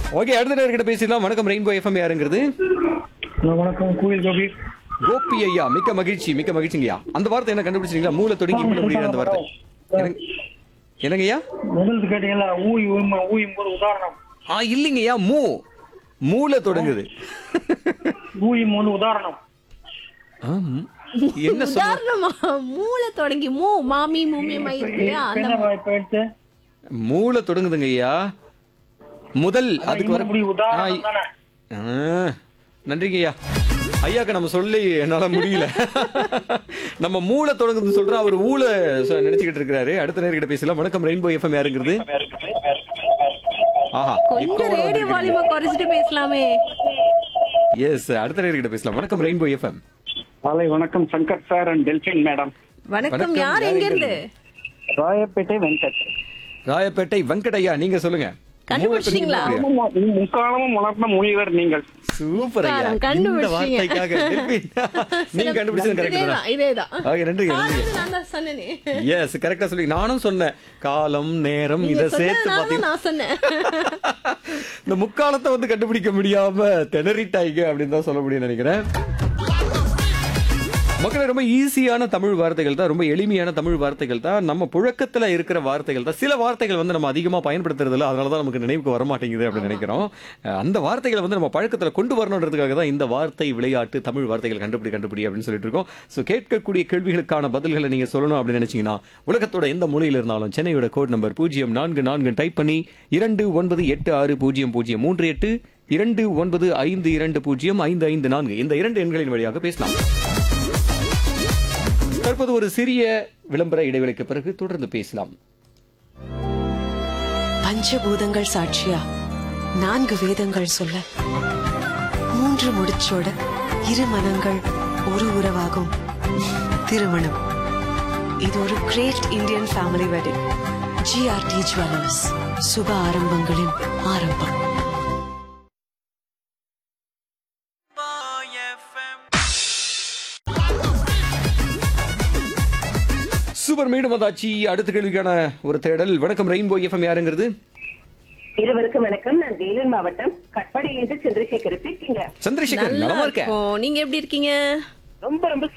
Okay அடுத்த நேர்கிட்ட பேசிடலாம் வணக்கம் ரெயின்போ எஃப்எம் யாருங்கிறது ஹலோ வணக்கம் கோயில் கோபி கோபி ஐயா மிக்க மகிழ்ச்சி மிக்க மகிழ்ச்சிங்கய்யா அந்த வார்த்தை என்ன கண்டுபிடிச்சிங்களா மூல தொடங்கி மூல முடிகிற அந்த வார்த்தை என்னங்க- என்னங்கய்யா முதல்ல கேட்டீங்களா ஊய் ஊயும் ஊயும் போது உதாரணம் ஆ இல்லைங்கய்யா மூ மூல தொடங்குது ஊயும் போது உதாரணம் ஆ, ம். என்ன சொல்ல உதாரணமா மூளை தொடங்கி மூ மாமி மூமி மை இருக்கு இல்லையா அந்த என்ன வாய்ப்பு எடுத்து மூல தொடங்குதுங்க ஐயா முதல் அதுக்கு வர இப்படி உதாரணம் தானே ஆ, நன்றிங்க ஐயா ஐயாக்கு நம்ம சொல்லி என்னால முடியல நம்ம மூளை தொடங்குதுன்னு சொல்றோம் அவர் ஊழ நினைச்சுக்கிட்டு இருக்கிறாரு அடுத்த நேர்கிட்ட பேசலாம் வணக்கம் ரெயின்போ எஃப்எம் யாருங்கிறது ஆஹா கொஞ்சம் ரேடியோ வால்யூமை குறைச்சிட்டு பேசலாமே எஸ் அடுத்த நேர்கிட்ட பேசலாம் வணக்கம் ரெயின்போ எஃப்எம் காலை வணக்கம் Shankar sir and Delphin madam வணக்கம் வணக்கம், யார் யார் எங்க எங்க இருந்து ராயப்பேட்டை வெங்கட் ராயப்பேட்டை வெங்கடையா நீங்க சொல்லுங்க கண்டுபிடிச்சிட்டீங்களா? முக்காலமும் உணர்ந்த முனிவர் நீங்கள் சூப்பர் ஐயா காரம், இந்த கண்டுபிடிச்சீங்க. வார்த்தைக்காக டெல்பின், நீங்க கண்டுபிடிச்சது கரெக்ட் இதேதான் இதேதான் ஓகே நன்றிங்க நன்றிங்க காலையில நான் தான் சொன்னேனே எஸ் கரெக்டா சொல்லி நானும் சொன்னேன் காலம் நேரம் நீங்க இத சேர்த்து சொன்னதுனால பாத்தீங்கன்னா நான் சொன்னேன் இந்த முக்காலத்தை வந்து கண்டுபிடிக்க முடியாம திணறிட்டாய்ங்க அப்படின்னு தான் சொல்ல முடியும் நினைக்கிறேன் மக்களே ரொம்ப ஈஸியான தமிழ் வார்த்தைகள் தான் ரொம்ப எளிமையான தமிழ் வார்த்தைகள் தான் நம்ம புழக்கத்துல இருக்கிற வார்த்தைகள் தான் சில வார்த்தைகள் வந்து நம்ம அதிகமா பயன்படுத்துறது இல்ல அதனால தான் நமக்கு நினைவுக்கு வர மாட்டேங்குது அப்படின்னு நினைக்கிறோம் அஹ் அந்த வார்த்தைகளை வந்து நம்ம பழக்கத்துல கொண்டு வரணுன்றதுக்காக தான் இந்த வார்த்தை விளையாட்டு தமிழ் வார்த்தைகள் கண்டுபிடி கண்டுபிடி அப்படின்னு சொல்லிட்டு இருக்கோம் ஸோ கேட்கக்கூடிய கேள்விகளுக்கான பதில்களை நீங்க சொல்லணும் அப்படின்னு நினைச்சீங்கன்னா உலகத்தோட எந்த மூலையில் இருந்தாலும் சென்னையோட கோட் நம்பர் பூஜ்ஜியம் நான்கு நான்கு டைப் பண்ணி இரண்டு ஒன்பது எட்டு ஆறு பூஜ்ஜியம் பூஜ்ஜியம் மூன்று எட்டு இரண்டு ஒன்பது ஐந்து இரண்டு பூஜ்ஜியம் ஐந்து ஐந்து நான்கு இந்த இரண்டு எண்களின் வழியாக பேசலாம் தற்போது ஒரு சிறிய விளம்பர இடைவெளிக்கு பிறகு தொடர்ந்து பேசலாம் பஞ்சபூதங்கள் சாட்சியா நான்கு வேதங்கள் சொல்ல மூன்று முடிச்சோட இரு மனங்கள் ஒரு உறவாகும் திருமணம் இது ஒரு great Indian family wedding GRT jewellers சுப ஆரம்பங்களின் ஆரம்பம் சூப்பர் மீண்டும் வந்தாச்சு அடுத்த கேள்விக்கான ஒரு தேடல் வணக்கம் ரெயின்போ எஃப்எம் யாருங்கிறது இருவருக்கும் வணக்கம் நான் வேலூர் மாவட்டம் கட்பாடியிலிருந்து சந்திரசேகர் பேசுறீங்க சந்திரசேகர் நலமா இருக்க இருக்கும். நீங்க எப்படி இருக்கீங்க ரொம்ப ரொம்ப